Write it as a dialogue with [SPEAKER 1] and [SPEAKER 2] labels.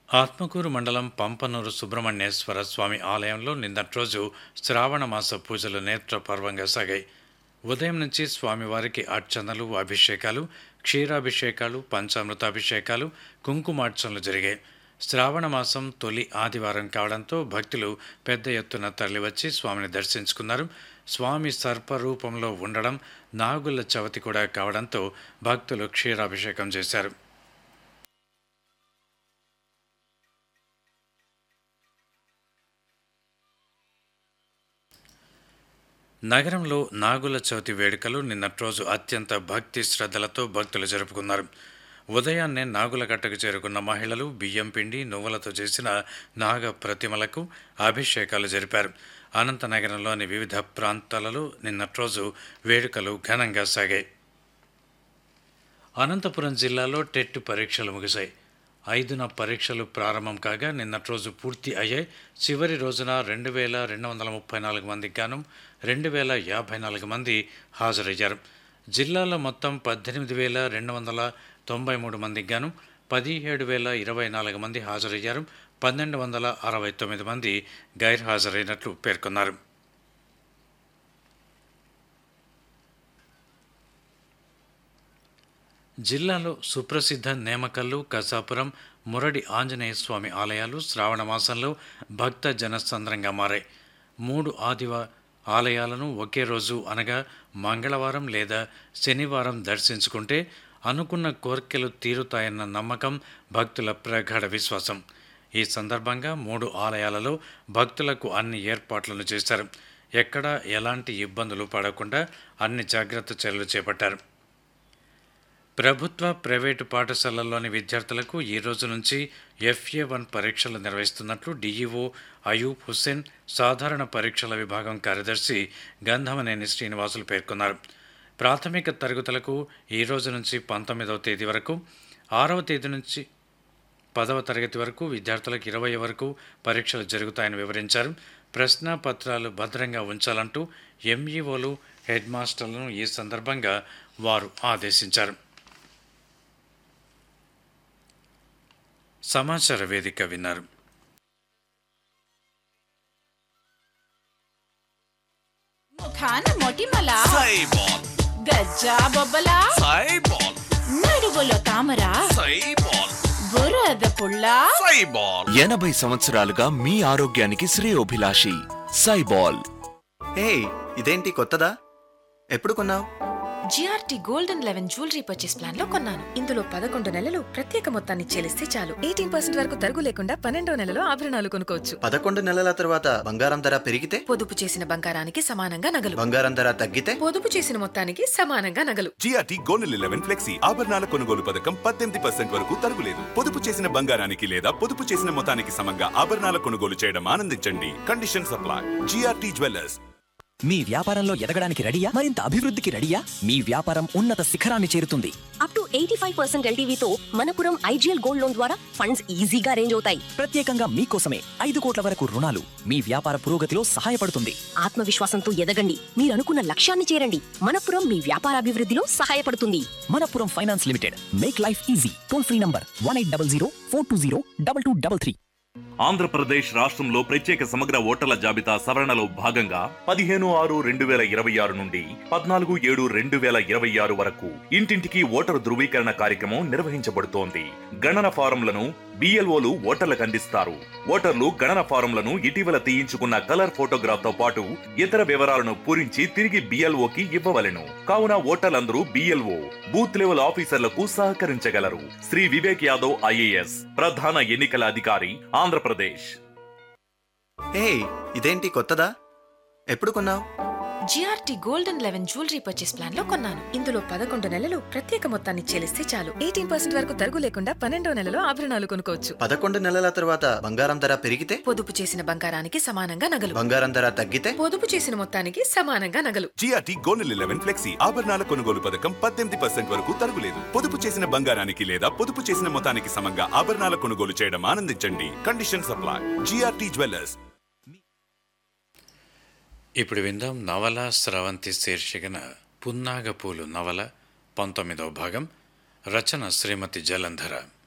[SPEAKER 1] ఆత్మకూరు మండలం పంపనూరు సుబ్రహ్మణ్యేశ్వర స్వామి ఆలయంలో నిన్నటి రోజు శ్రావణ మాస పూజలు నేత్రపర్వంగా సాగాయి ఉదయం నుంచి స్వామివారికి అర్చనలు అభిషేకాలు క్షీరాభిషేకాలు పంచామృతాభిషేకాలు కుంకుమార్చనలు జరిగాయి శ్రావణ మాసం తొలి ఆదివారం కావడంతో భక్తులు పెద్ద ఎత్తున తరలివచ్చి స్వామిని దర్శించుకున్నారు స్వామి సర్పరూపంలో ఉండడం నాగుల చవితి కూడా కావడంతో భక్తులు క్షీరాభిషేకం చేశారు నగరంలో నాగుల చవితి వేడుకలు నిన్నటి రోజు అత్యంత భక్తి శ్రద్ధలతో భక్తులు జరుపుకున్నారు ఉదయాన్నే నాగుల కట్టకు చేరుకున్న మహిళలు బియ్యం పిండి నువ్వులతో చేసిన నాగ ప్రతిమలకు అభిషేకాలు జరిపారు అనంత నగరంలోని వివిధ ప్రాంతాలలో నిన్నటి రోజు వేడుకలు ఘనంగా సాగాయి అనంతపురం జిల్లాలో టెట్ పరీక్షలు ముగిశాయి ఐదున పరీక్షలు ప్రారంభం కాగా నిన్నటి రోజు పూర్తి అయ్యాయి చివరి రోజున రెండు వేల రెండు వందల ముప్పై నాలుగు మందికి గాను రెండు వేల యాభై నాలుగు మంది హాజరయ్యారు జిల్లాలో మొత్తం పద్దెనిమిది వేల రెండు వందల తొంభై మూడు మందికి గాను పదిహేడు వేల ఇరవై నాలుగు మంది హాజరయ్యారు పన్నెండు వందల అరవై తొమ్మిది మంది గైర్హాజరైనట్లు పేర్కొన్నారు జిల్లాలో సుప్రసిద్ధ నేమకల్లు కసాపురం మురడి ఆంజనేయ స్వామి ఆలయాలు శ్రావణ మాసంలో భక్త జనసంద్రంగా మారాయి మూడు ఆదివ ఆలయాలను ఒకే రోజు అనగా మంగళవారం లేదా శనివారం దర్శించుకుంటే అనుకున్న కోరికలు తీరుతాయన్న నమ్మకం భక్తుల ప్రగాఢ విశ్వాసం ఈ సందర్భంగా మూడు ఆలయాలలో భక్తులకు అన్ని ఏర్పాట్లను చేశారు ఎక్కడా ఎలాంటి ఇబ్బందులు పడకుండా అన్ని జాగ్రత్త చర్యలు చేపట్టారు ప్రభుత్వ ప్రైవేటు పాఠశాలల్లోని విద్యార్థులకు ఈ రోజు నుంచి ఎఫ్ఏ వన్ పరీక్షలు నిర్వహిస్తున్నట్లు డీఈఓ అయూబ్ హుస్సేన్ సాధారణ పరీక్షల విభాగం కార్యదర్శి గంధమనేని శ్రీనివాసులు పేర్కొన్నారు ప్రాథమిక తరగతులకు ఈ రోజు నుంచి పంతొమ్మిదవ తేదీ వరకు ఆరవ తేదీ నుంచి పదవ తరగతి వరకు విద్యార్థులకు ఇరవై వరకు పరీక్షలు జరుగుతాయని వివరించారు ప్రశ్న పత్రాలు భద్రంగా ఉంచాలంటూ ఎంఈఓలు హెడ్ మాస్టర్లను ఈ సందర్భంగా వారు ఆదేశించారు సమాచార వేదిక విన్నారు
[SPEAKER 2] ముఖాన మొటిమల
[SPEAKER 3] సైబాల్
[SPEAKER 2] గజ్జా బొబ్బల
[SPEAKER 3] సైబాల్
[SPEAKER 2] నడుగులో తామర
[SPEAKER 3] సైబాల్
[SPEAKER 2] బురద పుల్ల
[SPEAKER 3] సైబాల్
[SPEAKER 4] ఎనభై సంవత్సరాలుగా మీ ఆరోగ్యానికి శ్రేయోభిలాషి సైబాల్
[SPEAKER 5] హే ఇదేంటి కొత్తదా ఎప్పుడు కొన్నావు
[SPEAKER 6] GRT gold and eleven jewellery purchase plan లో కొన్నాను ఇందులో పదకొండు నెలలు ప్రత్యేక మొత్తాన్ని చెల్లిస్తే చాలు ఎయిటీన్ పర్సెంట్ వరకు తరుగు లేకుండా పన్నెండో నెలలో ఆభరణాలు కొనుక్కోవచ్చు
[SPEAKER 5] పదకొండు నెలల తర్వాత బంగారం ధర పెరిగితే
[SPEAKER 6] పొదుపు చేసిన బంగారానికి సమానంగా నగలు
[SPEAKER 5] బంగారం ధర తగ్గితే
[SPEAKER 6] పొదుపు చేసిన మొత్తానికి సమానంగా నగలు
[SPEAKER 7] జిఆర్టీ గోల్డ్ లెవెన్ ఫ్లెక్సీ ఆభరణాల కొనుగోలు పథకం పద్దెనిమిది పర్సెంట్ వరకు తరుగులేదు పొదుపు చేసిన బంగారానికి లేదా పొదుపు చేసిన మొత్తానికి సమంగా ఆభరణాల కొనుగోలు చేయడం ఆనందించండి కండిషన్ సప్లై జిఆర్టీ జ్యువెలర్స్
[SPEAKER 8] మీ వ్యాపారంలో ఎదగడానికి రెడీయా మరింత అభివృద్ధికి రెడీయా మీ వ్యాపారం ఉన్నత శిఖరాన్ని చేరుతుంది
[SPEAKER 9] up to eighty five percent ఎల్టీవీతో మనపురం ఐజీఎల్ గోల్డ్ లోన్ ద్వారా ఫండ్స్ ఈజీగా రేంజ్ అవుతాయి
[SPEAKER 8] ప్రత్యేకంగా మీకోసమే ఐదు కోట్ల వరకు రుణాలు మీ వ్యాపార పురోగతిలో సహాయపడుతుంది
[SPEAKER 9] ఆత్మవిశ్వాసంతో ఎదగండి మీరు అనుకున్న లక్ష్యాన్ని చేరండి మనపురం మీ వ్యాపార అభివృద్ధిలో సహాయపడుతుంది
[SPEAKER 8] Manappuram finance limited make life easy toll free number one eight double zero four two zero double two double three
[SPEAKER 10] Andhra Pradesh రాష్ట్రంలో ప్రత్యేక సమగ్ర ఓటర్ల జాబితా సవరణలో భాగంగా పదిహేను ఆరు రెండు వేల ఇరవై ఆరు నుండి పద్నాలుగు ఏడు రెండు వేల ఇరవై ఆరు వరకు ఇంటింటికి ఓటరు ధృవీకరణ కార్యక్రమం నిర్వహించబడుతోంది గణన ఫారంలను బిఎల్ఓలు ఓటర్లకు అందిస్తారు ఓటర్లు గణన ఫారంలను ఇటీవల తీయించుకున్న కలర్ ఫోటోగ్రాఫ్ తో పాటు ఇతర వివరాలను పూరించి తిరిగి బిఎల్ఓకి ఇవ్వవలెను కావున ఓటర్లందరూ బిఎల్ఓ బూత్ లెవెల్ ఆఫీసర్లకు సహకరించగలరు శ్రీ వివేక్ యాదవ్ ఐఏఎస్ ప్రధాన ఎన్నికల అధికారి ఆంధ్రప్రదేశ్
[SPEAKER 5] హే ఇదేంటి కొత్తదా ఎప్పుడు కొన్నావు
[SPEAKER 6] GRT gold and eleven jewellery purchase plan లో కొన్నాను ఇందులో పదకొండు నెలలు ప్రత్యేక మొత్తాన్ని చెల్లిస్తే చాలు ఎయిటీన్ పర్సెంట్ వరకు తరుగు లేకుండా పన్నెండో నెలలో ఆభరణాలు కొనుక్కోవచ్చు
[SPEAKER 5] పదకొండు నెలల తర్వాత బంగారం ధర పెరిగితే
[SPEAKER 6] పొదుపు చేసిన బంగారానికి సమానంగా నగలు
[SPEAKER 5] బంగారం ధర తగ్గితే
[SPEAKER 6] పొదుపు చేసిన మొత్తానికి సమానంగా నగలు
[SPEAKER 7] జిఆర్టీ గోల్డ్ లెవెన్ ఫ్లెక్సీ ఆభరణాల కొనుగోలు పథకం పద్దెనిమిది పర్సెంట్ వరకు తరుగులేదు పొదుపు చేసిన బంగారానికి లేదా పొదుపు చేసిన మొత్తానికి సమంగా ఆభరణాల కొనుగోలు చేయడం ఆనందించండి కండిషన్ సప్లై జిఆర్టీ జ్యువెలర్స్
[SPEAKER 1] ఇప్పుడు విందాం నవల స్రవంతి శీర్షికన పున్నాగపూలు నవల పంతొమ్మిదవ భాగం రచన శ్రీమతి జలంధర